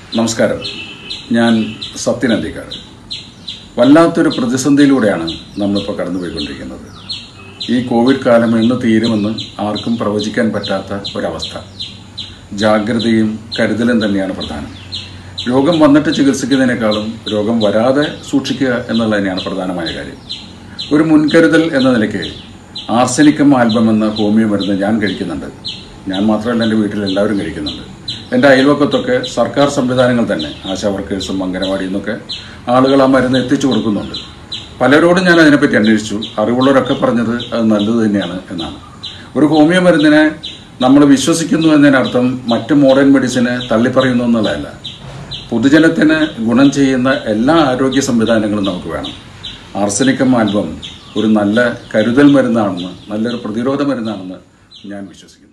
നമസ്കാരം ഞാൻ സത്യൻ അന്തിക്കാട് വല്ലാത്തൊരു പ്രതിസന്ധിയിലൂടെയാണ് നമ്മളിപ്പോൾ കടന്നുപോയിക്കൊണ്ടിരിക്കുന്നത് ഈ കോവിഡ് കാലം എന്ന് തീരുമെന്ന് ആർക്കും പ്രവചിക്കാൻ പറ്റാത്ത ഒരവസ്ഥ ജാഗ്രതയും കരുതലും തന്നെയാണ് പ്രധാനം രോഗം വന്നിട്ട് ചികിത്സിക്കുന്നതിനേക്കാളും രോഗം വരാതെ സൂക്ഷിക്കുക എന്നുള്ളത് തന്നെയാണ് പ്രധാനമായ കാര്യം ഒരു മുൻകരുതൽ എന്ന നിലയ്ക്ക് ആർസനിക്കം ആൽബം എന്ന ഹോമിയോ മരുന്ന് ഞാൻ കഴിക്കുന്നുണ്ട് ഞാൻ മാത്രമല്ല എൻ്റെ വീട്ടിൽ എല്ലാവരും കഴിക്കുന്നുണ്ട് എൻ്റെ അയൽവക്കത്തൊക്കെ സർക്കാർ സംവിധാനങ്ങൾ തന്നെ ആശാ വർക്കേഴ്സും അംഗനവാടിയിൽ നിന്നൊക്കെ ആളുകൾ ആ മരുന്ന് എത്തിച്ചു കൊടുക്കുന്നുണ്ട് പലരോടും ഞാൻ അതിനെപ്പറ്റി അന്വേഷിച്ചു അറിവുള്ളവരൊക്കെ പറഞ്ഞത് അത് നല്ലത് തന്നെയാണ് എന്നാണ് ഒരു ഹോമിയോ മരുന്നിനെ നമ്മൾ വിശ്വസിക്കുന്നു എന്നതിനർത്ഥം മറ്റ് മോഡേൺ മെഡിസിനെ തള്ളിപ്പറയുന്നു എന്നുള്ളതല്ല പൊതുജനത്തിന് ഗുണം ചെയ്യുന്ന എല്ലാ ആരോഗ്യ സംവിധാനങ്ങളും നമുക്ക് വേണം ആർസനിക്കം ആൽബം ഒരു നല്ല കരുതൽ മരുന്നാണെന്ന് നല്ലൊരു പ്രതിരോധ മരുന്നാണെന്ന് ഞാൻ വിശ്വസിക്കുന്നു